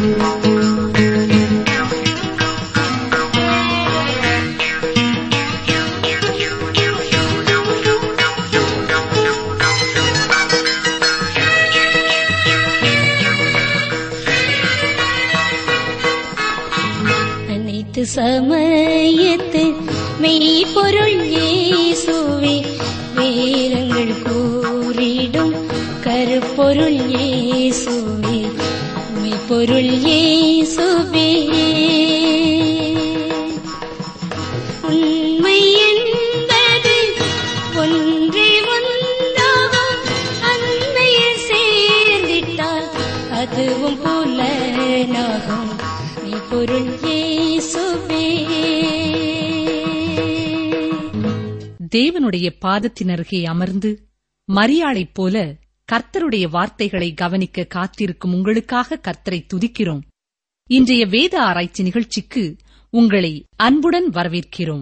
அனைத்து சமயத்து மெய்ப்பொருள் இயேசுவே வேதங்கள் கூறிடும் கருப்பொருள் இயேசுவே மெய்ப்பொருள் இயேசுவே உண்மை என்பது ஒன்றே ஒன்றாகும் அன்னையில் சேர்ந்திட்டால் அதுவும் புலனாகும் மெய்ப்பொருள் இயேசுவே தேவனுடைய பாதத்தினருகே அமர்ந்து மரியாளைப் போல கர்த்தருடைய வார்த்தைகளை கவனிக்க காத்திருக்கும் உங்களுக்காக கர்த்தரை துதிக்கிறோம் இன்றைய வேத ஆராய்ச்சி நிகழ்ச்சிக்கு உங்களை அன்புடன் வரவேற்கிறோம்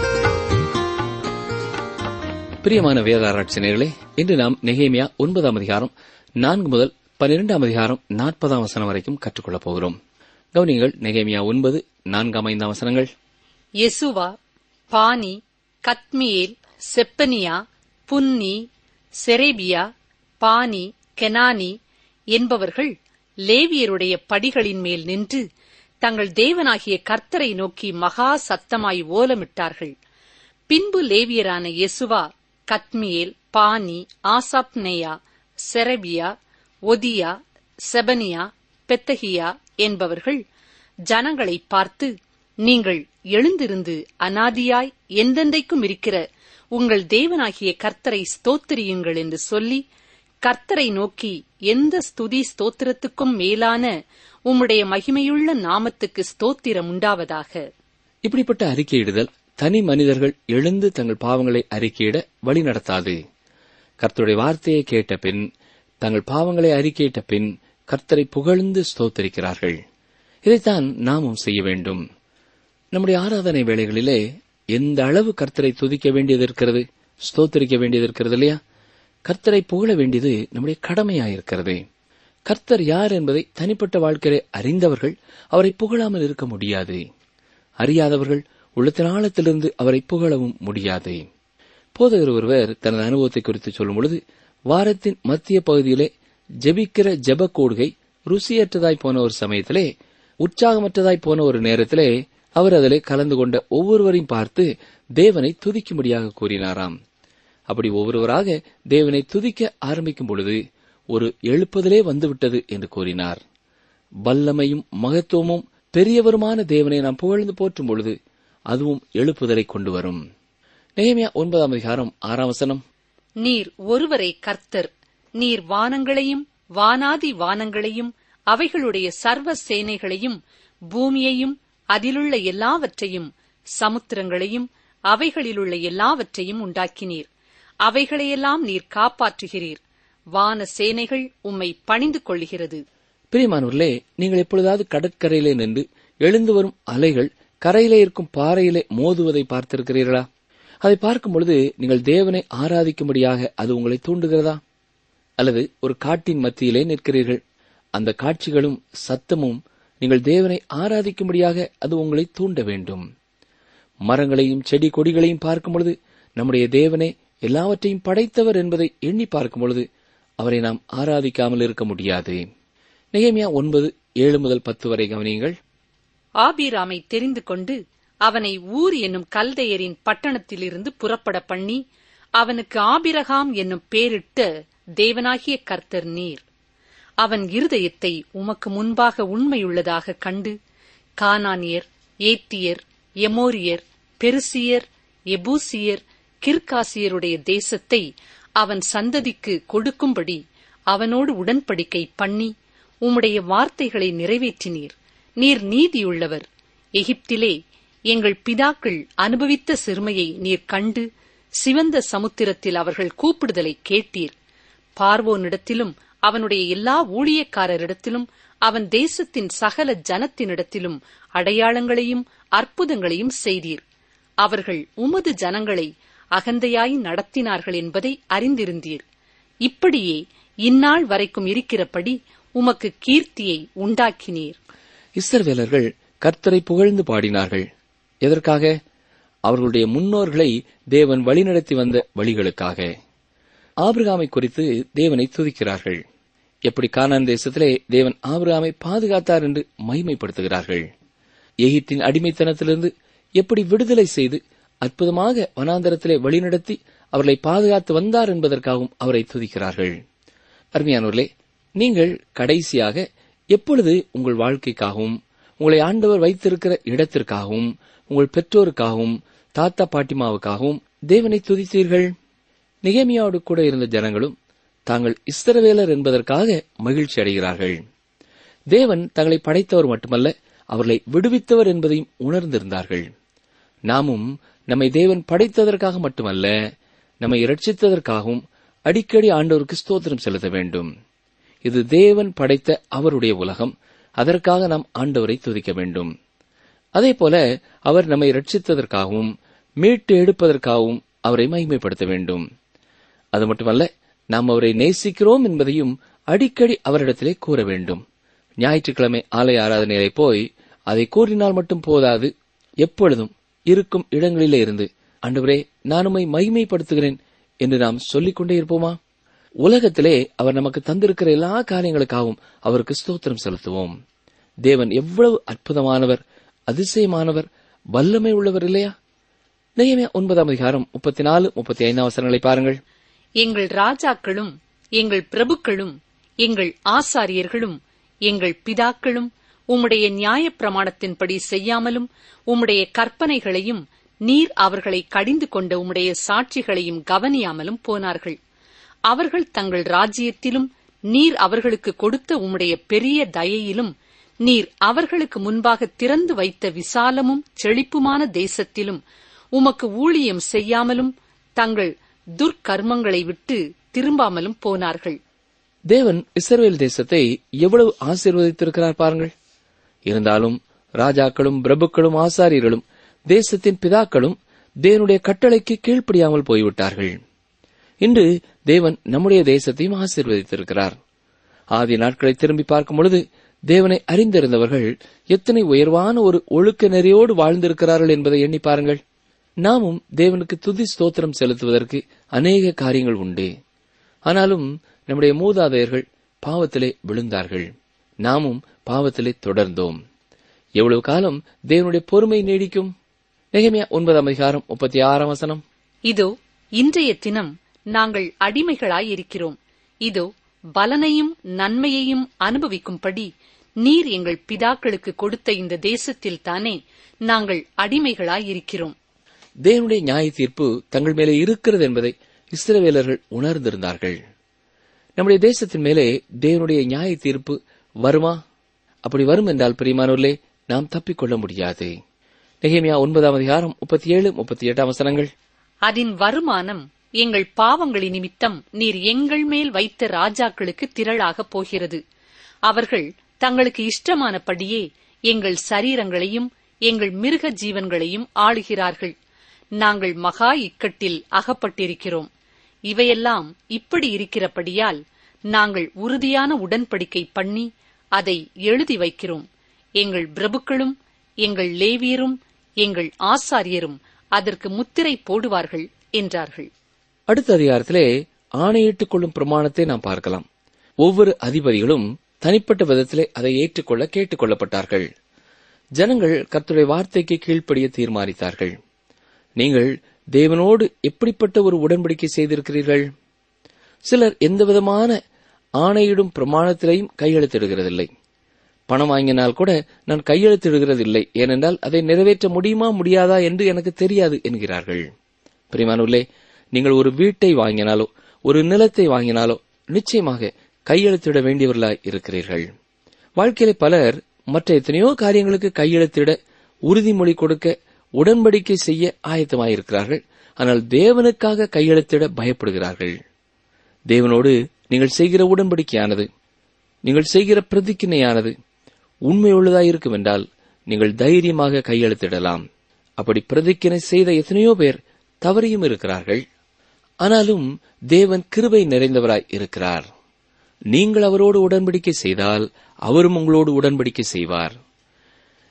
பிரியமான வேத ஆராய்ச்சியர்களே இன்று நாம் நெகேமியா ஒன்பதாம் அதிகாரம் நான்கு முதல் பன்னிரெண்டாம் அதிகாரம் நாற்பதாம் வசனம் வரைக்கும் கற்றுக்கொள்ளப் போகிறோம் கவனிங்கள் நெகேமியா ஒன்பது நான்காம் ஐந்தாம் வசனங்கள் யெசுவா பானி கத்மியேல் செப்பனியா புன்னி செரேபியா பானி கெனானி என்பவர்கள் லேவியருடைய படிகளின் மேல் நின்று தங்கள் தேவனாகிய கர்த்தரை நோக்கி மகா சத்தமாய் ஓலமிட்டார்கள் பின்பு லேவியரான யெசுவா கத்மியேல் பானி ஆசாப்னேயா செரபியா ஒதியா செபனியா பெத்தகியா என்பவர்கள் ஜனங்களை பார்த்து நீங்கள் எழுந்திருந்து அனாதியாய் எந்தெந்தைக்கும் இருக்கிற உங்கள் தேவனாகிய கர்த்தரை ஸ்தோத்திரியுங்கள் என்று சொல்லி கர்த்தரை நோக்கி எந்த ஸ்துதி ஸ்தோத்திரத்துக்கும் மேலான உம்முடைய மகிமையுள்ள நாமத்துக்கு ஸ்தோத்திரம் உண்டாவதாக இப்படிப்பட்ட அறிக்கையிடுதல் தனி மனிதர்கள் எழுந்து தங்கள் பாவங்களை அறிக்கையிட வழி நடத்தாது கர்த்தருடைய வார்த்தையை கேட்ட பின் தங்கள் பாவங்களை அறிக்கையிட்ட பின் கர்த்தரை புகழ்ந்து ஸ்தோத்தரிக்கிறார்கள் இதைத்தான் நாமும் செய்ய வேண்டும் நம்முடைய ஆராதனை வேளைகளிலே எந்த அளவு கர்த்தரை துதிக்க வேண்டியது இருக்கிறது ஸ்தோத்தரிக்க வேண்டியது இருக்கிறது இல்லையா கர்த்தரை புகழ வேண்டியது நம்முடைய கடமையாயிருக்கிறது கர்த்தர் யார் என்பதை தனிப்பட்ட வாழ்க்கையை அறிந்தவர்கள் அவரை புகழாமல் இருக்க முடியாது அறியாதவர்கள் உள்ளத்தின் ஆழத்திலிருந்து அவரை புகழவும் முடியாது போதகர் ஒருவர் தனது அனுபவத்தை குறித்து சொல்லும் பொழுது வாரத்தின் மத்திய பகுதியிலே ஜெபிக்கிற ஜெப கோடுகை ருசியற்றதாய் போன ஒரு சமயத்திலே உற்சாகமற்றதாய் போன ஒரு நேரத்திலே அவர் அதிலே கலந்து கொண்ட ஒவ்வொருவரையும் பார்த்து தேவனை துதிக்கும்படியாக கூறினாராம் அப்படி ஒவ்வொருவராக தேவனை துதிக்க ஆரம்பிக்கும் பொழுது ஒரு எழுப்புதலே வந்துவிட்டது என்று கூறினார் வல்லமையும் மகத்துவமும் பெரியவருமான தேவனை நாம் புகழ்ந்து போற்றும் பொழுது அதுவும் எழுப்புதலை கொண்டு வரும் நெகேமியா ஒன்பதாம் அதிகாரம் ஆறாம் வசனம் நீர் ஒருவரை கர்த்தர் நீர் வானங்களையும் வானாதி வானங்களையும் அவைகளுடைய சர்வ சேனைகளையும் பூமியையும் அதிலுள்ள எல்லாவற்றையும் சமுத்திரங்களையும் அவைகளிலுள்ள எல்லாவற்றையும் உண்டாக்கினீர் அவைகளையெல்லாம் நீர் காப்பாற்றுகிறீர் வான சேனைகள் உம்மை பணிந்து கொள்கிறது பிரியமானவர்களே நீங்கள் எப்பொழுதாவது கடற்கரையிலே நின்று எழுந்து வரும் அலைகள் கரையிலே இருக்கும் பாறையிலே மோதுவதை பார்த்திருக்கிறீர்களா அதை பார்க்கும் பொழுது நீங்கள் தேவனை ஆராதிக்கும்படியாக அது உங்களை தூண்டுகிறதா அல்லது ஒரு காட்டின் மத்தியிலே நிற்கிறீர்கள் அந்த காட்சிகளும் சத்தமும் நீங்கள் தேவனை ஆராதிக்கும்படியாக அது உங்களை தூண்ட வேண்டும் மரங்களையும் செடி கொடிகளையும் பார்க்கும் பொழுது நம்முடைய தேவனே எல்லாவற்றையும் படைத்தவர் என்பதை எண்ணி பார்க்கும் பொழுது அவரை நாம் ஆராதிக்காமல் இருக்க முடியாது நெகேமியா ஒன்பது ஏழு முதல் பத்து வரை கவனியுங்கள் ஆபீராமை தெரிந்து கொண்டு அவனை ஊர் என்னும் கல்தையரின் பட்டணத்திலிருந்து புறப்பட பண்ணி அவனுக்கு ஆபிரகாம் என்னும் பேரிட்ட தேவனாகிய கர்த்தர் நீர் அவன் இருதயத்தை உமக்கு முன்பாக உண்மையுள்ளதாக கண்டு கானானியர் ஏத்தியர் எமோரியர் பெருசியர் எபூசியர் கிர்காசியருடைய தேசத்தை அவன் சந்ததிக்கு கொடுக்கும்படி அவனோடு உடன்படிக்கை பண்ணி உம்முடைய வார்த்தைகளை நிறைவேற்றினீர் நீர் நீதியுள்ளவர் எகிப்திலே எங்கள் பிதாக்கள் அனுபவித்த சிறுமையை நீர் கண்டு சிவந்த சமுத்திரத்தில் அவர்கள் கூப்பிடுதலை கேட்டீர் பார்வோனிடத்திலும் அவனுடைய எல்லா ஊழியக்காரரிடத்திலும் அவன் தேசத்தின் சகல ஜனத்தினிடத்திலும் அடையாளங்களையும் அற்புதங்களையும் செய்தீர் அவர்கள் உமது ஜனங்களை அகந்தையாய் நடத்தினார்கள் என்பதை அறிந்திருந்தீர் இப்படியே இந்நாள் வரைக்கும் இருக்கிறபடி உமக்கு கீர்த்தியை உண்டாக்கினீர் இஸ்ரவேலர்கள் கர்த்தரை புகழ்ந்து பாடினார்கள் எதற்காக அவர்களுடைய முன்னோர்களை தேவன் வழிநடத்தி வந்த வழிகளுக்காக ஆபிரகாமை குறித்து தேவனை துதிக்கிறார்கள் எப்படி கானான் தேசத்திலே தேவன் ஆபிரகாமை பாதுகாத்தார் என்று மகிமைப்படுத்துகிறார்கள் எகிப்தின் அடிமைத்தனத்திலிருந்து எப்படி விடுதலை செய்து அற்புதமாக வனாந்தரத்திலே வழிநடத்தி அவர்களை பாதுகாத்து வந்தார் என்பதற்காகவும் அவரை துதிக்கிறார்கள் அருமையானவர்களே நீங்கள் கடைசியாக எப்பொழுது உங்கள் வாழ்க்கைக்காகவும் உங்களை ஆண்டவர் வைத்திருக்கிற இடத்திற்காகவும் உங்கள் பெற்றோருக்காகவும் தாத்தா பாட்டிமாவுக்காகவும் தேவனை துதித்தீர்கள் நிகேமியாவோடு கூட இருந்த ஜனங்களும் தாங்கள் இஸ்ரவேலர் என்பதற்காக மகிழ்ச்சி அடைகிறார்கள் தேவன் தங்களை படைத்தவர் மட்டுமல்ல அவர்களை விடுவித்தவர் என்பதையும் உணர்ந்திருந்தார்கள் நாமும் நம்மை தேவன் படைத்ததற்காக மட்டுமல்ல நம்மை இரட்சித்ததற்காகவும் அடிக்கடி ஆண்டவருக்கு ஸ்தோத்திரம் செலுத்த வேண்டும் இது தேவன் படைத்த அவருடைய உலகம் அதற்காக நாம் ஆண்டவரை துதிக்க வேண்டும் அதேபோல அவர் நம்மை ரட்சித்ததற்காகவும் மீட்டு எடுப்பதற்காகவும் அவரை மகிமைப்படுத்த வேண்டும் அது மட்டுமல்ல நாம் அவரை நேசிக்கிறோம் என்பதையும் அடிக்கடி அவரிடத்திலே கூற வேண்டும் ஞாயிற்றுக்கிழமை ஆலய ஆராதனையை போய் அதை கூறினால் மட்டும் போதாது எப்பொழுதும் இருக்கும் இடங்களிலே இருந்து ஆண்டவரே நான் உம்மை மகிமைப்படுத்துகிறேன் என்று நாம் சொல்லிக் கொண்டே இருப்போமா உலகத்திலே அவர் நமக்கு தந்திருக்கிற எல்லா காரியங்களுக்காகவும் அவருக்கு ஸ்தோத்திரம் செலுத்துவோம் தேவன் எவ்வளவு அற்புதமானவர் அதிசயமானவர் வல்லமை உள்ளவர் இல்லையா நெகேமியா ஒன்பதாம் அதிகாரம் முப்பத்தி நாலு முப்பத்தி ஐந்தாம் வசனங்களை பாருங்கள் எங்கள் ராஜாக்களும் எங்கள் பிரபுக்களும் எங்கள் ஆசாரியர்களும் எங்கள் பிதாக்களும் உம்முடைய நியாயப் பிரமாணத்தின்படி செய்யாமலும் உம்முடைய கற்பனைகளையும் நீர் அவர்களை கடிந்து கொண்ட உம்முடைய சாட்சிகளையும் கவனியாமலும் போனார்கள் அவர்கள் தங்கள் ராஜ்யத்திலும் நீர் அவர்களுக்கு கொடுத்த உம்முடைய பெரிய தயையிலும் நீர் அவர்களுக்கு முன்பாக திறந்து வைத்த விசாலமும் செழிப்புமான தேசத்திலும் உமக்கு ஊழியம் செய்யாமலும் தங்கள் துர்க்கர்மங்களை விட்டு திரும்பாமலும் போனார்கள் தேவன் இஸ்ரவேல் தேசத்தை எவ்வளவு ஆசீர்வதித்திருக்கிறார் பாருங்கள் இருந்தாலும் ராஜாக்களும் பிரபுக்களும் ஆசாரியர்களும் தேசத்தின் பிதாக்களும் தேவனுடைய கட்டளைக்கு கீழ்ப்படியாமல் போய்விட்டார்கள் இன்று தேவன் நம்முடைய தேசத்தையும் ஆசீர்வதித்திருக்கிறார் ஆதி நாட்களை திரும்பி பார்க்கும் பொழுது தேவனை அறிந்திருந்தவர்கள் எத்தனை உயர்வான ஒரு ஒழுக்க நெறியோடு வாழ்ந்திருக்கிறார்கள் என்பதை எண்ணி பாருங்கள் நாமும் தேவனுக்கு துதி ஸ்தோத்திரம் செலுத்துவதற்கு அநேக காரியங்கள் உண்டு ஆனாலும் நம்முடைய மூதாதையர்கள் பாவத்திலே விழுந்தார்கள் நாமும் பாவத்திலே தொடர்ந்தோம் எவ்வளவு காலம் தேவனுடைய பொறுமை நீடிக்கும் நெகமியா ஒன்பதாம் அதிகாரம் முப்பத்தி ஆறாம் வசனம் இதோ இன்றைய தினம் நாங்கள் அடிமைகளாயிருக்கிறோம் இதோ பலனையும் நன்மையையும் அனுபவிக்கும்படி நீர் எங்கள் பிதாக்களுக்கு கொடுத்த இந்த தேசத்தில் தானே நாங்கள் அடிமைகளாயிருக்கிறோம் தேவனுடைய நியாய தீர்ப்பு தங்கள் மேலே இருக்கிறது என்பதை இஸ்ரவேலர்கள் உணர்ந்திருந்தார்கள் நம்முடைய தேசத்தின் மேலே தேவனுடைய நியாய தீர்ப்பு வருமா அப்படி வரும் என்றால் பிரியமானோர்களே நாம் தப்பிக்கொள்ள முடியாது நெகேமியா ஒன்பதாம் அதிகாரம் முப்பத்தி ஏழு முப்பத்தி எட்டாம் வசனங்கள் அதன் வருமானம் எங்கள் பாவங்களின் நிமித்தம் நீர் எங்கள் மேல் வைத்த ராஜாக்களுக்கு திரளாகப் போகிறது அவர்கள் தங்களுக்கு இஷ்டமானபடியே எங்கள் சரீரங்களையும் எங்கள் மிருக ஜீவன்களையும் ஆளுகிறார்கள் நாங்கள் மகா இக்கட்டில் அகப்பட்டிருக்கிறோம் இவையெல்லாம் இப்படி இருக்கிறபடியால் நாங்கள் உறுதியான உடன்படிக்கை பண்ணி அதை எழுதி வைக்கிறோம் எங்கள் பிரபுக்களும் எங்கள் லேவியரும் எங்கள் ஆசாரியரும் அதற்கு முத்திரை போடுவார்கள் என்றார்கள் அடுத்த அதிகாரத்திலே ஆணையிட்டுக் கொள்ளும் பிரமாணத்தை நாம் பார்க்கலாம் ஒவ்வொரு அதிபதிகளும் தனிப்பட்ட விதத்திலே அதை ஏற்றுக்கொள்ள கேட்டுக் கொள்ளப்பட்டார்கள் ஜனங்கள் கர்த்தருடைய வார்த்தைக்கு கீழ்ப்படிய தீர்மானித்தார்கள் நீங்கள் தேவனோடு எப்படிப்பட்ட ஒரு உடன்படிக்கை செய்திருக்கிறீர்கள் சிலர் எந்தவிதமான ஆணையிடும் பிரமாணத்திலையும் கையெழுத்திடுகிறதில்லை பணம் வாங்கினால் கூட நான் கையெழுத்திடுகிறதில்லை ஏனென்றால் அதை நிறைவேற்ற முடியுமா முடியாதா என்று எனக்கு தெரியாது என்கிறார்கள் பிரிமானுள்ளே நீங்கள் ஒரு வீட்டை வாங்கினாலோ ஒரு நிலத்தை வாங்கினாலோ நிச்சயமாக கையெழுத்திட வேண்டியவர்களாய் இருக்கிறீர்கள் வாழ்க்கையில பலர் மற்ற எத்தனையோ காரியங்களுக்கு கையெழுத்திட உறுதிமொழி கொடுக்க உடன்படிக்கை செய்ய ஆயத்தமாயிருக்கிறார்கள் ஆனால் தேவனுக்காக கையெழுத்திட பயப்படுகிறார்கள் தேவனோடு நீங்கள் செய்கிற உடன்படிக்கையானது நீங்கள் செய்கிற பிரதிக்கினையானது உண்மையுள்ளதாயிருக்கும் என்றால் நீங்கள் தைரியமாக கையெழுத்திடலாம் அப்படி பிரதிக்கினை செய்த எத்தனையோ பேர் தவறியும் இருக்கிறார்கள் ஆனாலும் தேவன் கிருபை நிறைந்தவராய் இருக்கிறார் நீங்கள் அவரோடு உடன்படிக்கை செய்தால் அவரும் உங்களோடு உடன்படிக்கை செய்வார்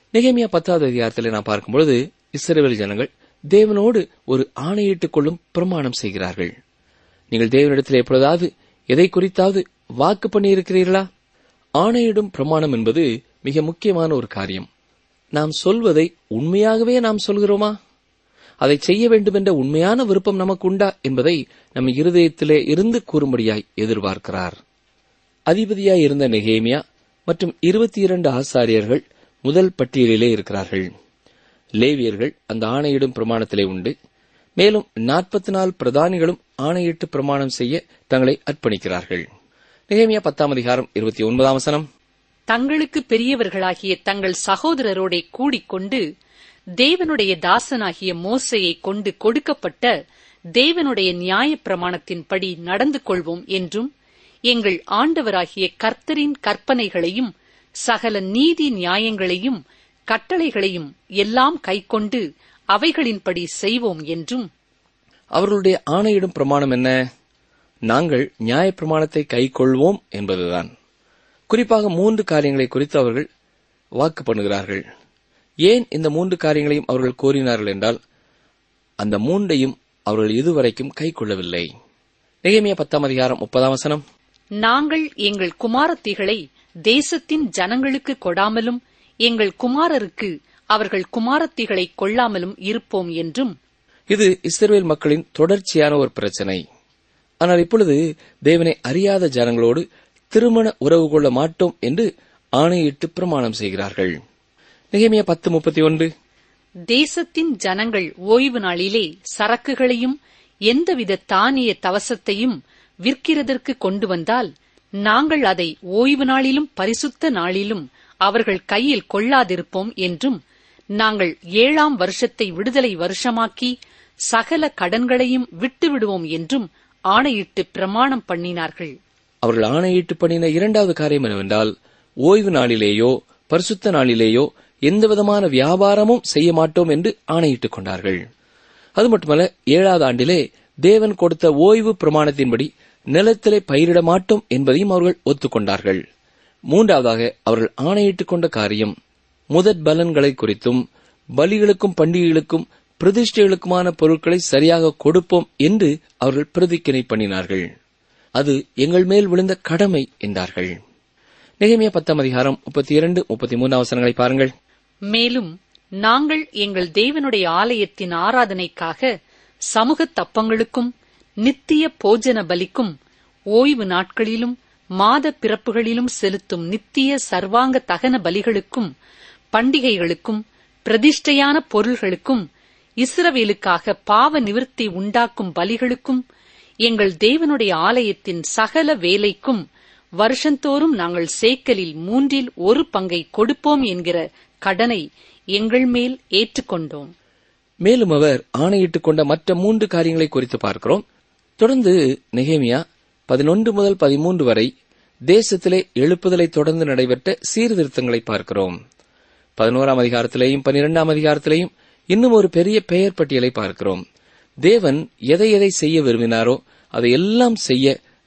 நெகேமியா பத்தாவது அதிகாரத்தில் நாம் பார்க்கும்பொழுது இஸ்ரவேல் ஜனங்கள் தேவனோடு ஒரு ஆணையிட்டுக் கொள்ளும் பிரமாணம் செய்கிறார்கள் நீங்கள் தேவனிடத்தில் எப்பொழுதாவது எதை குறித்தாவது வாக்கு பண்ணியிருக்கிறீர்களா ஆணையிடும் பிரமாணம் என்பது மிக முக்கியமான ஒரு காரியம் நாம் சொல்வதை உண்மையாகவே நாம் சொல்கிறோமா அதை செய்ய வேண்டும் என்ற உண்மையான விருப்பம் நமக்கு உண்டா என்பதை நம் இருதயத்திலே இருந்து கூறும்படியாய் எதிர்பார்க்கிறார் அதிபதியாய் இருந்த நெகேமியா மற்றும் இருபத்தி இரண்டு ஆசாரியர்கள் முதல் பட்டியலிலே இருக்கிறார்கள் லேவியர்கள் அந்த ஆணையிடும் பிரமாணத்திலே உண்டு மேலும் நாற்பத்தி நாலு பிரதானிகளும் ஆணையிட்டு பிரமாணம் செய்ய தங்களை அர்ப்பணிக்கிறார்கள் நெகேமியா பத்தாம் அதிகாரம் இருபத்தி ஒன்பதாம் வசனம் தங்களுக்கு பெரியவர்களாகிய தங்கள் சகோதரரோடே கூடிக்கொண்டு தேவனுடைய தாசனாகிய மோசையை கொண்டு கொடுக்கப்பட்ட தேவனுடைய நியாயப் பிரமாணத்தின்படி நடந்து கொள்வோம் என்றும் எங்கள் ஆண்டவராகிய கர்த்தரின் கற்பனைகளையும் சகல நீதி நியாயங்களையும் கட்டளைகளையும் எல்லாம் கைக்கொண்டு அவைகளின்படி செய்வோம் என்றும் அவர்களுடைய ஆணையிடும் பிரமாணம் என்ன நாங்கள் நியாயப்பிரமாணத்தை கைக்கொள்வோம் என்பதுதான் குறிப்பாக மூன்று காரியங்களை குறித்து அவர்கள் வாக்கு பண்ணுகிறார்கள் ஏன் இந்த மூன்று காரியங்களையும் அவர்கள் கோரினார்கள் என்றால் அந்த மூன்றையும் அவர்கள் இதுவரைக்கும் கைக்கொள்ளவில்லை நெகேமியா பத்தாம் அதிகாரம் முப்பதாம் வசனம் நாங்கள் எங்கள் குமாரத்திகளை தேசத்தின் ஜனங்களுக்கு கொடாமலும் எங்கள் குமாரருக்கு அவர்கள் குமாரத்திகளை கொள்ளாமலும் இருப்போம் என்றும் இது இஸ்ரவேல் மக்களின் தொடர்ச்சியான ஒரு பிரச்சனை ஆனால் இப்பொழுது தேவனை அறியாத ஜனங்களோடு திருமண உறவு கொள்ள மாட்டோம் என்று ஆணையிட்டு பிரமாணம் செய்கிறார்கள் நெகேமியா பத்து முப்பத்தி ஒன்று தேசத்தின் ஜனங்கள் ஓய்வு நாளிலே சரக்குகளையும் எந்தவித தானிய தவசத்தையும் விற்கிறதற்கு கொண்டு வந்தால் நாங்கள் அதை ஓய்வு நாளிலும் பரிசுத்த நாளிலும் அவர்கள் கையில் கொள்ளாதிருப்போம் என்றும் நாங்கள் ஏழாம் வருஷத்தை விடுதலை வருஷமாக்கி சகல கடன்களையும் விட்டுவிடுவோம் என்றும் ஆணையிட்டு பிரமாணம் பண்ணினார்கள் அவர்கள் ஆணையிட்டு பண்ணின இரண்டாவது காரியம் என்னவென்றால் ஓய்வு நாளிலேயோ பரிசுத்த நாளிலேயோ எந்தவிதமான வியாபாரமும் செய்ய மாட்டோம் என்று ஆணையிட்டுக் கொண்டார்கள் அது மட்டுமல்ல ஏழாவது ஆண்டிலே தேவன் கொடுத்த ஓய்வு பிரமாணத்தின்படி நிலத்திலே பயிரிட மாட்டோம் என்பதையும் அவர்கள் ஒத்துக்கொண்டார்கள் மூன்றாவதாக அவர்கள் ஆணையிட்டுக் கொண்ட காரியம் முதற் பலன்களை குறித்தும் பலிகளுக்கும் பண்டிகைகளுக்கும் பிரதிஷ்டைகளுக்குமான பொருட்களை சரியாக கொடுப்போம் என்று அவர்கள் பிரதிக்கினை பண்ணினார்கள் அது எங்கள் மேல் விழுந்த கடமை என்றார்கள் நெகேமியா பத்தாம் அதிகாரம் முப்பத்தி இரண்டு முப்பத்தி மூன்று அவசரங்களை பாருங்கள் மேலும் நாங்கள் எங்கள் தேவனுடைய ஆலயத்தின் ஆராதனைக்காக சமூக தப்பங்களுக்கும் நித்திய போஜன பலிக்கும் ஓய்வு நாட்களிலும் மாத பிறப்புகளிலும் செலுத்தும் நித்திய சர்வாங்க தகன பலிகளுக்கும் பண்டிகைகளுக்கும் பிரதிஷ்டையான பொருள்களுக்கும் இஸ்ரவேலுக்காக பாவ நிவிர்த்தி உண்டாக்கும் பலிகளுக்கும் எங்கள் தேவனுடைய ஆலயத்தின் சகல வேலைக்கும் வருஷந்தோறும் நாங்கள் சேக்கலில் மூன்றில் ஒரு பங்கை கொடுப்போம் என்கிற கடனை எங்கள் மேல் ஏற்றுக்கொண்டோம் மேலும் அவர் ஆணையிட்டுக் கொண்ட மற்ற மூன்று காரியங்களை குறித்து பார்க்கிறோம் தொடர்ந்து நெகேமியா பதினொன்று முதல் பதிமூன்று வரை தேசத்திலே எழுப்புதலை தொடர்ந்து நடைபெற்ற சீர்திருத்தங்களை பார்க்கிறோம் பதினோராம் அதிகாரத்திலேயும் பனிரெண்டாம் அதிகாரத்திலேயும் இன்னும் ஒரு பெரிய பெயர் பட்டியலை பார்க்கிறோம் தேவன் எதை எதை செய்ய விரும்பினாரோ அதை எல்லாம் செய்ய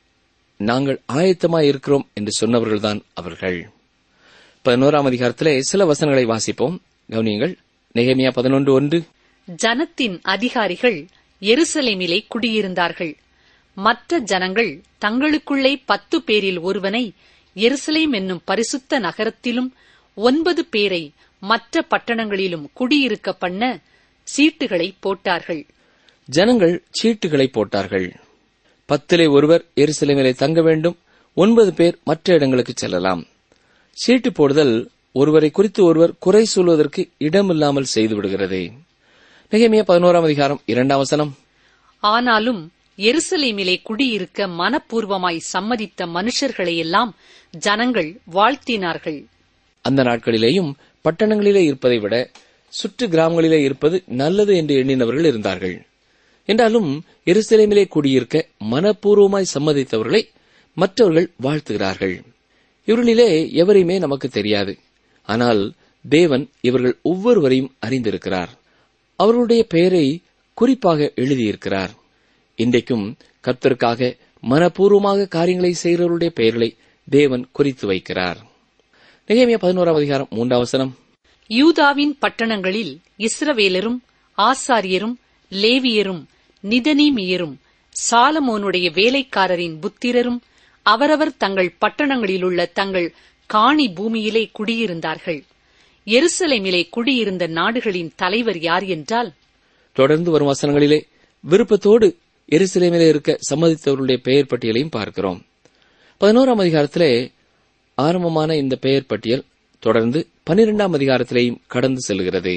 நாங்கள் ஆயத்தமாய் இருக்கிறோம் என்று சொன்னவர்கள்தான் அவர்கள் பதினோராம் அதிகாரத்திலே சில வசனங்களை வாசிப்போம் கவனியுங்கள் நெகேமியா பதினொன்று ஒன்று ஜனத்தின் அதிகாரிகள் எருசலேமிலே குடியிருந்தார்கள் மற்ற ஜனங்கள் தங்களுக்குள்ளே பத்து பேரில் ஒருவனை எருசலேம் என்னும் பரிசுத்த நகரத்திலும் ஒன்பது பேரை மற்ற பட்டணங்களிலும் குடியிருக்க பண்ண சீட்டுகளை போட்டார்கள் ஜனங்கள் சீட்டுகளை போட்டார்கள் பத்திலே ஒருவர் எருசலேமிலே தங்க வேண்டும் ஒன்பது பேர் மற்ற இடங்களுக்கு செல்லலாம் சீட்டு போடுதல் ஒருவரை குறித்து ஒருவர் குறை சொல்வதற்கு இடமில்லாமல் செய்துவிடுகிறது நெகேமியா பதினோராம் அதிகாரம் இரண்டாம் வசனம் ஆனாலும் எருசலேமிலே குடியிருக்க மனப்பூர்வமாய் சம்மதித்த மனுஷர்களையெல்லாம் ஜனங்கள் வாழ்த்தினார்கள் அந்த நாட்களிலேயும் பட்டணங்களிலே இருப்பதை விட சுற்று கிராமங்களிலே இருப்பது நல்லது என்று எண்ணினவர்கள் இருந்தார்கள் என்றாலும் எருசலேமிலே குடியிருக்க மனப்பூர்வமாய் சம்மதித்தவர்களை மற்றவர்கள் வாழ்த்துகிறார்கள் இவர்களிலே எவரையுமே நமக்கு தெரியாது ஆனால் தேவன் இவர்கள் ஒவ்வொருவரையும் அறிந்திருக்கிறார் அவர்களுடைய பெயரை குறிப்பாக எழுதியிருக்கிறார் இன்றைக்கும் கர்த்தருக்காக மனப்பூர்வமாக காரியங்களை செய்கிறவருடைய பெயர்களை தேவன் குறித்து வைக்கிறார் நெகேமியா பதினோராம் அதிகாரம் மூன்றாம் வசனம் யூதாவின் பட்டணங்களில் இஸ்ரவேலரும் ஆசாரியரும் லேவியரும் நிதனீமியரும் சாலமோனுடைய வேலைக்காரரின் புத்திரரும் அவரவர் தங்கள் பட்டணங்களிலுள்ள தங்கள் காணி பூமியிலே குடியிருந்தார்கள் எருசலேமிலே குடியிருந்த நாடுகளின் தலைவர் யார் என்றால் தொடர்ந்து வரும் வசனங்களிலே விருப்பத்தோடு எருசலேமிலே இருக்க சம்மதித்தவர்களுடைய பெயர் பட்டியலையும் பார்க்கிறோம் பதினோராம் அதிகாரத்திலே ஆரம்பமான இந்த பெயர் பட்டியல் தொடர்ந்து பனிரெண்டாம் அதிகாரத்திலேயும் கடந்து செல்கிறது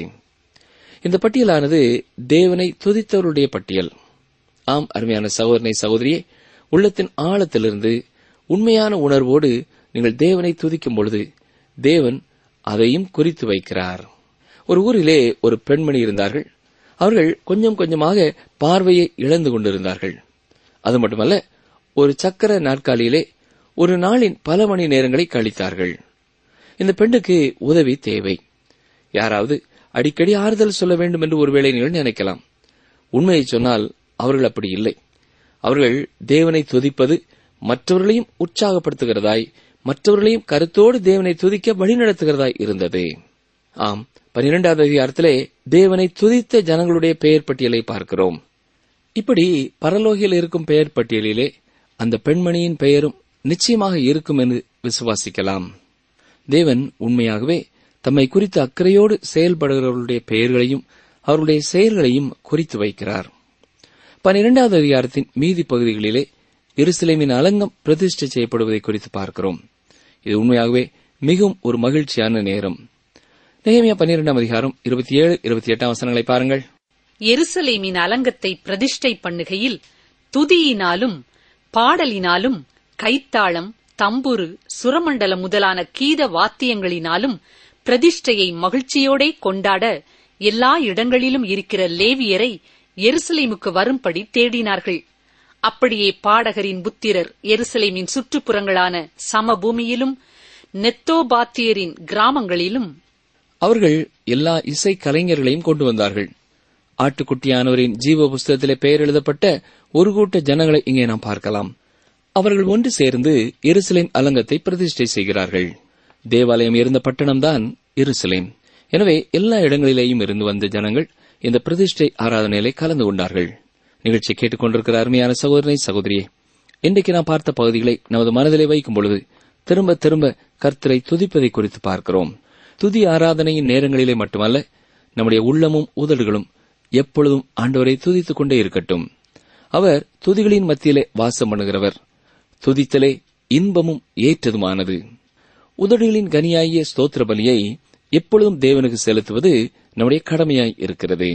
இந்த பட்டியலானது தேவனை துதித்தவருடைய பட்டியல் ஆம் அருமையான சகோதரனை சகோதரியே உள்ளத்தின் ஆழத்திலிருந்து உண்மையான உணர்வோடு நீங்கள் தேவனை துதிக்கும் பொழுது தேவன் அதையும் குறித்து வைக்கிறார் ஒரு ஊரிலே ஒரு பெண்மணி இருந்தார்கள் அவர்கள் கொஞ்சம் கொஞ்சமாக பார்வையை இழந்து கொண்டிருந்தார்கள் அது மட்டுமல்ல ஒரு சக்கர நாற்காலியிலே ஒரு நாளின் பல மணி நேரங்களை கழித்தார்கள் இந்த பெண்ணுக்கு உதவி தேவை யாராவது அடிக்கடி ஆறுதல் சொல்ல வேண்டும் என்று ஒருவேளை நீங்கள் நினைக்கலாம் உண்மையை சொன்னால் அவர்கள் அப்படி இல்லை அவர்கள் தேவனை துதிப்பது மற்றவர்களையும் உற்சாகப்படுத்துகிறதாய் மற்றவர்களையும் கருத்தோடு தேவனை துதிக்க வழிநடத்துகிறதாய் இருந்தது ஆம் பனிரெண்டாவது அதிகாரத்திலே தேவனை துதித்த ஜனங்களுடைய பெயர் பட்டியலை பார்க்கிறோம் இப்படி பரலோகியில் இருக்கும் பெயர் பட்டியலிலே அந்த பெண்மணியின் பெயரும் நிச்சயமாக இருக்கும் என்று விசுவாசிக்கலாம் தேவன் உண்மையாகவே தம்மை குறித்து அக்கறையோடு செயல்படுகிறவர்களுடைய பெயர்களையும் அவர்களுடைய செயல்களையும் குறித்து வைக்கிறார் பனிரெண்டாவது அதிகாரத்தின் மீதி பகுதிகளிலே எருசலேமின் அலங்கம் பிரதிஷ்டை செய்யப்படுவதை குறித்து பார்க்கிறோம் இது உண்மையாகவே மிகவும் ஒரு மகிழ்ச்சியான நேரம் நெகமியா பன்னிரெண்டாம் அதிகாரம் இருபத்தி ஏழு இருபத்தி எட்டாம் வசனங்களை பாருங்கள் எருசலேமின் அலங்கத்தை பிரதிஷ்டை பண்ணுகையில் துதியினாலும் பாடலினாலும் கைத்தாளம் தம்புரு சுரமண்டலம் முதலான கீத வாத்தியங்களினாலும் பிரதிஷ்டையை மகிழ்ச்சியோடே கொண்டாட எல்லா இடங்களிலும் இருக்கிற லேவியரை எருசலேமுக்கு வரும்படி தேடினார்கள் அப்படியே பாடகரின் புத்திரர் எருசலேமின் சுற்றுப்புறங்களான சமபூமியிலும் நெத்தோபாத்தியரின் கிராமங்களிலும் அவர்கள் எல்லா இசை கலைஞர்களையும் கொண்டு வந்தார்கள் ஆட்டுக்குட்டியானவரின் ஜீவ புஸ்தகத்திலே பெயர் எழுதப்பட்ட ஒரு கூட்ட ஜனங்களை இங்கே நாம் பார்க்கலாம் அவர்கள் ஒன்று சேர்ந்து எருசலேம் அலங்கத்தை பிரதிஷ்டை செய்கிறார்கள் தேவாலயம் இருந்த பட்டணம்தான் எருசலேம் எனவே எல்லா இடங்களிலேயும் இருந்து வந்த ஜனங்கள் இந்த பிரதிஷ்டை ஆராதனையிலே கலந்து கொண்டார்கள் நிகழ்ச்சி கேட்டுக்கொண்டிருக்கிற அருமையான சகோதரனை சகோதரியே இன்றைக்கு நாம் பார்த்த பகுதிகளை நமது மனதிலே வைக்கும் பொழுது திரும்ப திரும்ப கர்த்தரை துதிப்பதை குறித்து பார்க்கிறோம் துதி ஆராதனையின் நேரங்களிலே மட்டுமல்ல நம்முடைய உள்ளமும் உதடுகளும் எப்பொழுதும் ஆண்டவரை துதித்துக் கொண்டே இருக்கட்டும் அவர் துதிகளின் மத்தியிலே வாசம் பண்ணுகிறவர் துதித்தலே இன்பமும் ஏற்றதுமானது உதடுகளின் கனியாகிய ஸ்தோத்திர பலியை எப்பொழுதும் தேவனுக்கு செலுத்துவது நம்முடைய கடமையாய் இருக்கிறது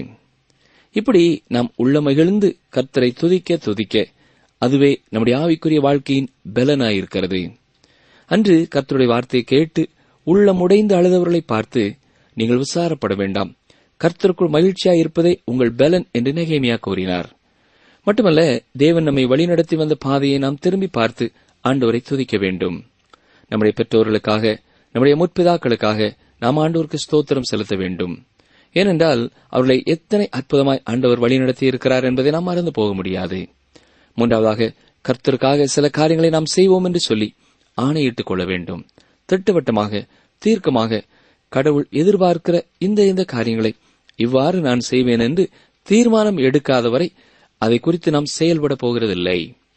இப்படி நாம் உள்ள மகிழ்ந்து கர்த்தரை துதிக்க துதிக்க அதுவே நம்முடைய ஆவிக்குரிய வாழ்க்கையின் பலனாயிருக்கிறது அன்று கர்த்தருடைய வார்த்தையை கேட்டு உள்ளமுடைந்து அழுதவர்களை பார்த்து நீங்கள் விசாரப்பட வேண்டாம் கர்த்தருக்குள் மகிழ்ச்சியாய் இருப்பதே உங்கள் பலன் என்று நெகேமியா கூறினார் மட்டுமல்ல தேவன் நம்மை வழிநடத்தி வந்த பாதையை நாம் திரும்பி பார்த்து ஆண்டவரை துதிக்க வேண்டும் நம்முடைய பெற்றோர்களுக்காக நம்முடைய முற்பிதாக்களுக்காக நாம் ஆண்டவருக்கு ஸ்தோத்திரம் செலுத்த வேண்டும் ஏனென்றால் அவர்களை எத்தனை அற்புதமாய் ஆண்டவர் வழிநடத்தி இருக்கிறார் என்பதை நாம் மறந்து போக முடியாது மூன்றாவதாக கர்த்தருக்காக சில காரியங்களை நாம் செய்வோம் என்று சொல்லி ஆணையிட்டுக் கொள்ள வேண்டும் திட்டவட்டமாக தீர்க்கமாக கடவுள் எதிர்பார்க்கிற இந்த இந்த காரியங்களை இவ்வாறு நான் செய்வேன் என்று தீர்மானம் எடுக்காதவரை அதை குறித்து நாம் செயல்பட போகிறதில்லை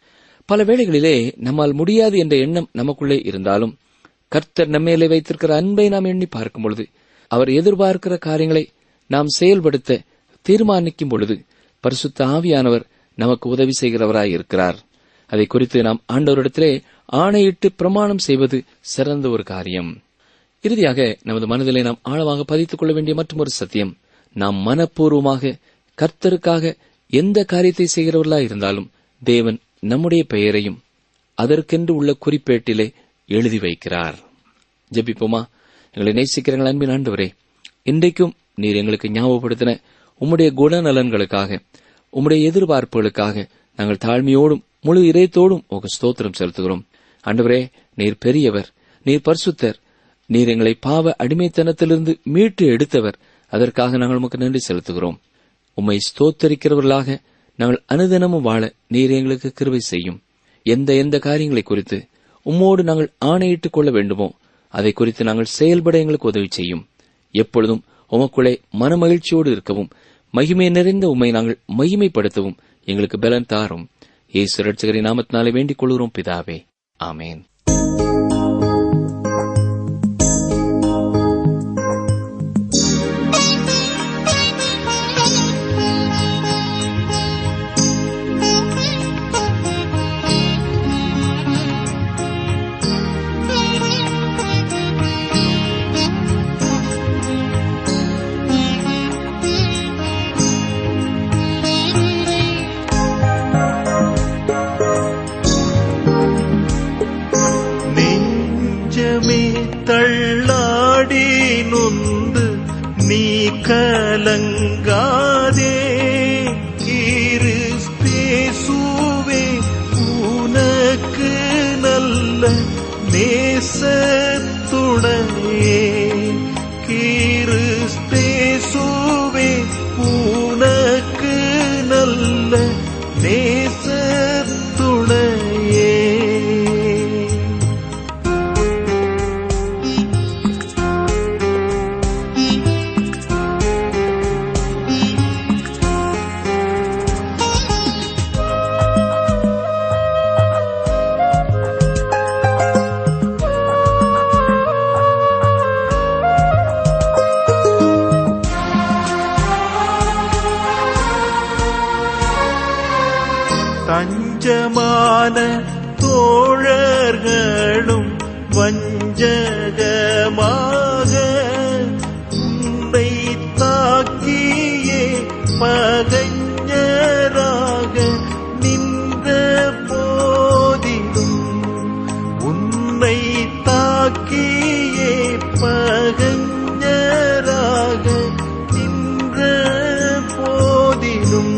பல வேளைகளிலே நம்மால் முடியாது என்ற எண்ணம் நமக்குள்ளே இருந்தாலும் கர்த்தர் நம்மேலே வைத்திருக்கிற அன்பை நாம் எண்ணி பார்க்கும் பொழுது அவர் எதிர்பார்க்கிற காரியங்களை நாம் செயல்படுத்த தீர்மானிக்கும் பொழுது பரிசுத்த ஆவியானவர் நமக்கு உதவி செய்கிறவராய் இருக்கிறார் அதை குறித்து நாம் ஆண்டவரிடத்திலே ஆணையிட்டு பிரமாணம் செய்வது சிறந்த ஒரு காரியம் இறுதியாக நமது மனதிலே நாம் ஆழமாக பதித்துக் கொள்ள வேண்டிய மற்றொரு சத்தியம் நாம் மனப்பூர்வமாக கர்த்தருக்காக எந்த காரியத்தை செய்கிறவர்களா இருந்தாலும் தேவன் நம்முடைய பெயரையும் அதற்கென்று உள்ள குறிப்பேட்டிலே எழுதி வைக்கிறார் ஜெபிப்போமா எங்களை நேசிக்கிறங்கள் அன்பின் ஆண்டவரே இன்றைக்கும் நீர் எங்களுக்கு ஞாபகப்படுத்தின உம்முடைய குணநலன்களுக்காக உம்முடைய எதிர்பார்ப்புகளுக்காக நாங்கள் தாழ்மையோடும் முழு இதயத்தோடும் உங்க ஸ்தோத்திரம் செலுத்துகிறோம் ஆண்டவரே நீர் பெரியவர் நீர் பரிசுத்தர் நீர் எங்களை பாவ அடிமைத்தனத்திலிருந்து மீட்டு எடுத்தவர் அதற்காக நாங்கள் உமக்கு நன்றி செலுத்துகிறோம் உம்மை ஸ்தோத்தரிக்கிறவர்களாக நாங்கள் அனுதினமும் வாழ நீர் எங்களுக்கு கிருபை செய்யும் எந்த எந்த காரியங்களை குறித்து உம்மோடு நாங்கள் ஆணையிட்டுக் கொள்ள வேண்டுமோ அதை குறித்து நாங்கள் செயல்பட எங்களுக்கு உதவி செய்யும் எப்பொழுதும் உமக்குள்ளே மனமகிழ்ச்சியோடு இருக்கவும் மகிமை நிறைந்த உம்மை நாங்கள் மகிமைப்படுத்தவும் எங்களுக்கு பலன் தாரும் இயேசு ரட்சகரின் நாமத்தினாலே வேண்டிக் கொள்கிறோம் பிதாவே ஆமேன் நெஞ்சமே தள்ளாடி நொந்து நீ கலங்காதே கிறிஸ்தேசுவே உனக்கு நல்ல நேசத்துடையே கிறிஸ்தேசுவே உனக்கு நல்ல நேசத்துடையே தஞ்சமான தோழர்களும் வஞ்சகமாக உன்னை தாக்கியே பகைஞராக நின்ற போதிலும் உன்னை தாக்கியே பகைஞராக நின்ற போதிலும்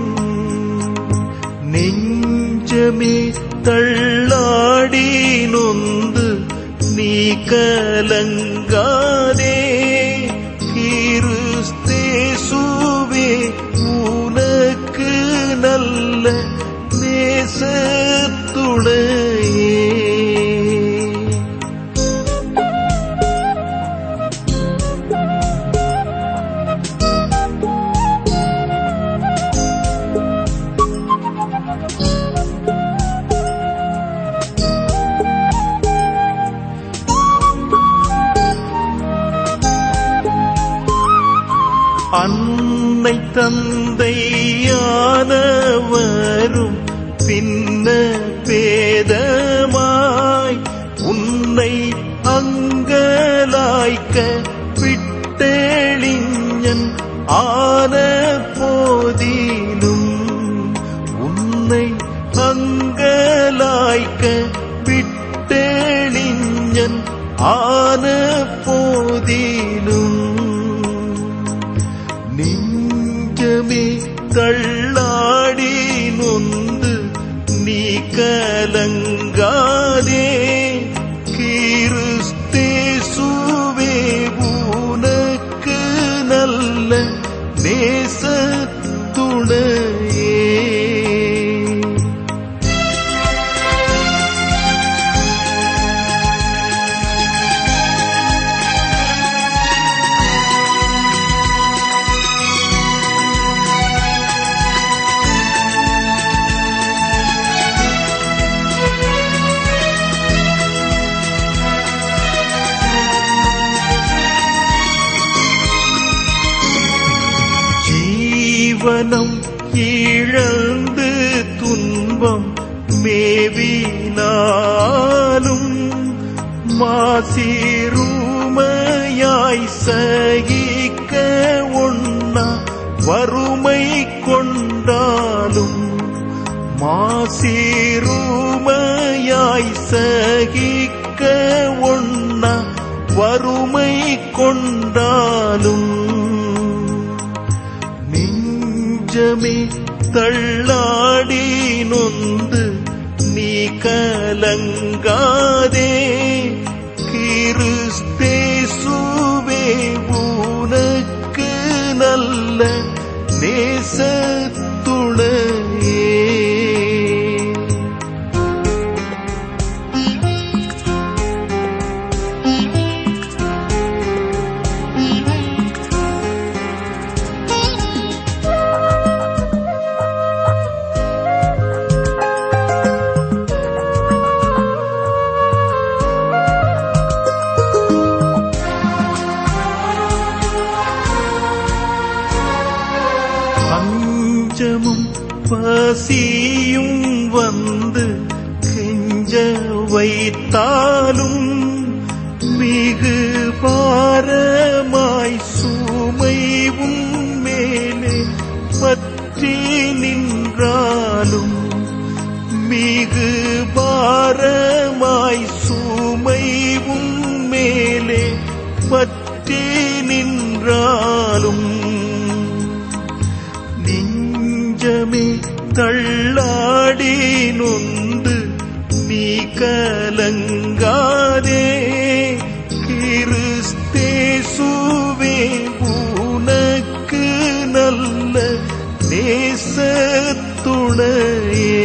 நெஞ்சமே தள்ளாடி நொந்து நீ கலங்காதே கிறிஸ்தேசுவே உனக்கு நல்ல நேசத்துடையே அன்னை தந்தையானவரும் பின்ன பேதமாய் உன்னை அங்கலாய்க்க விட்டெளிஞன் ஆன போதிலும் உன்னை அங்கலாய்க்க விட்டெளிஞன் ஆன போதிலும் நெஞ்சமே தள்ளாடி நொந்து நீ கலங்காதே கிறிஸ்தேசுவே உனக்கு நல்ல நேசத்துணையே ஜீவனம் இழந்து துன்பம் மேவினாலும் மாசிருமையாய் சகிக்க ஒண்ணா வறுமை கொண்டாலும் மாசிருமையாய் சகிக்க ஒண்ணா வறுமை கொண்டாலும் நெஞ்சமே தள்ளாடி நொந்து நீ கலங்காதே கிறிஸ்தேசுவே உனக்கு நல்ல நேசத்துணையே Thank you. பசியும் வந்து கெஞ்ச வைத்தாலும் மிகு பாரமாய் சுமைவும் மேலே பற்றி நின்றாலும் மிகு பாரமாய் சுமைவும் மேலே பற்றி நின்றாலும் நெஞ்சமே தள்ளாடி நொந்து நீ கலங்காதே கிறிஸ்தேசுவே உனக்கு நல்ல நேசத்துணையே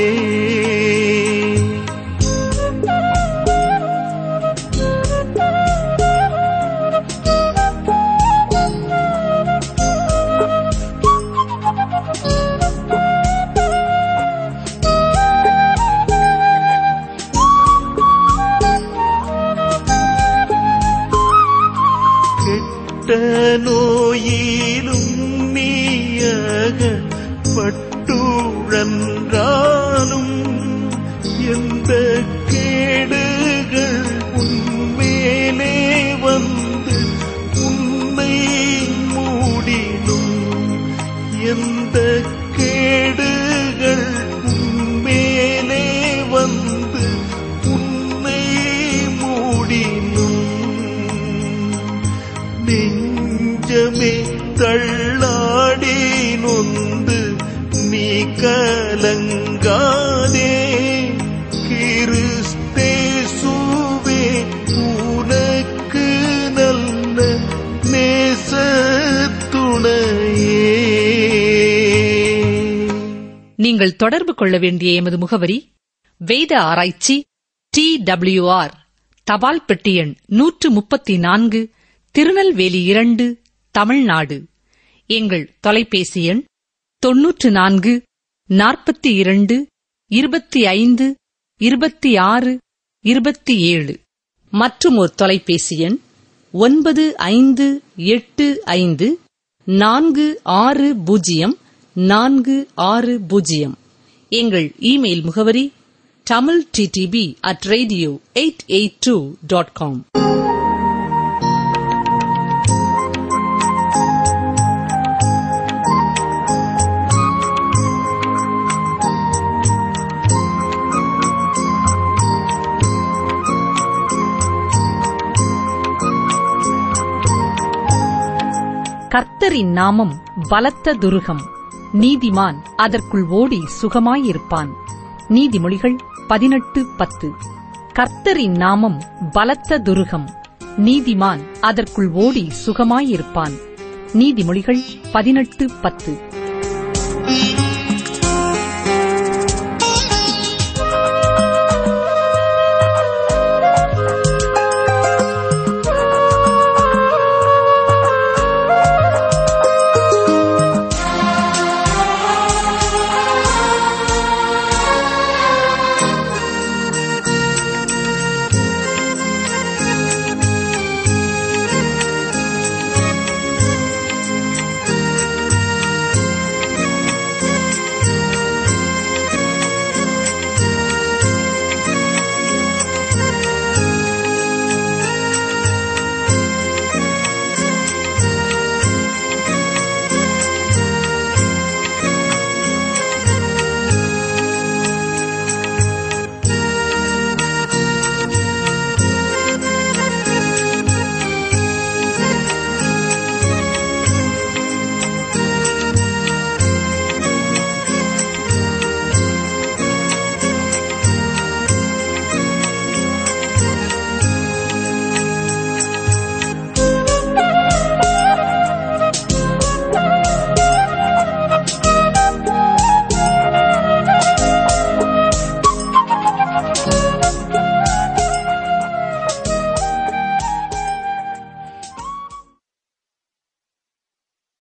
கெட்ட நோயிலும் நீயக பட்டுழன்றாலும் எந்த கேடுகள் உன்மேலே வந்து உன்னை மூடினும் எந்த கேடுகள் உன்மேலே வந்து உன்னை மூடினும் நெஞ்சமே தள்ளாடி நொந்து நீ கலங்காதே கிறிஸ்தேசுவே உனக்கு நல்ல நேசத்துணையே நீங்கள் தொடர்பு கொள்ள வேண்டிய எமது முகவரி வேத ஆராய்ச்சி டி ஆர் தபால் பெட்டி எண் நூற்று முப்பத்தி நான்கு திருநெல்வேலி இரண்டு தமிழ்நாடு எங்கள் தொலைபேசி எண் தொன்னூற்று நான்கு நாற்பத்தி இரண்டு இருபத்தி ஐந்து இருபத்தி ஆறு இருபத்தி ஏழு மற்றும் ஒரு தொலைபேசி எண் ஒன்பது ஐந்து எட்டு ஐந்து நான்கு ஆறு பூஜ்ஜியம் நான்கு ஆறு பூஜ்ஜியம் எங்கள் இமெயில் முகவரி Tamil DTP at radio eight eight two dot com கர்த்தரின் நாமம் பலத்த துருகம் நீதிமான் அதற்குள் ஓடி சுகமாயிருப்பான் நீதிமொழிகள் பதினெட்டு பத்து கர்த்தரின் நாமம் பலத்த துருகம் நீதிமான் அதற்குள் ஓடி சுகமாயிருப்பான் நீதிமொழிகள் பதினெட்டு பத்து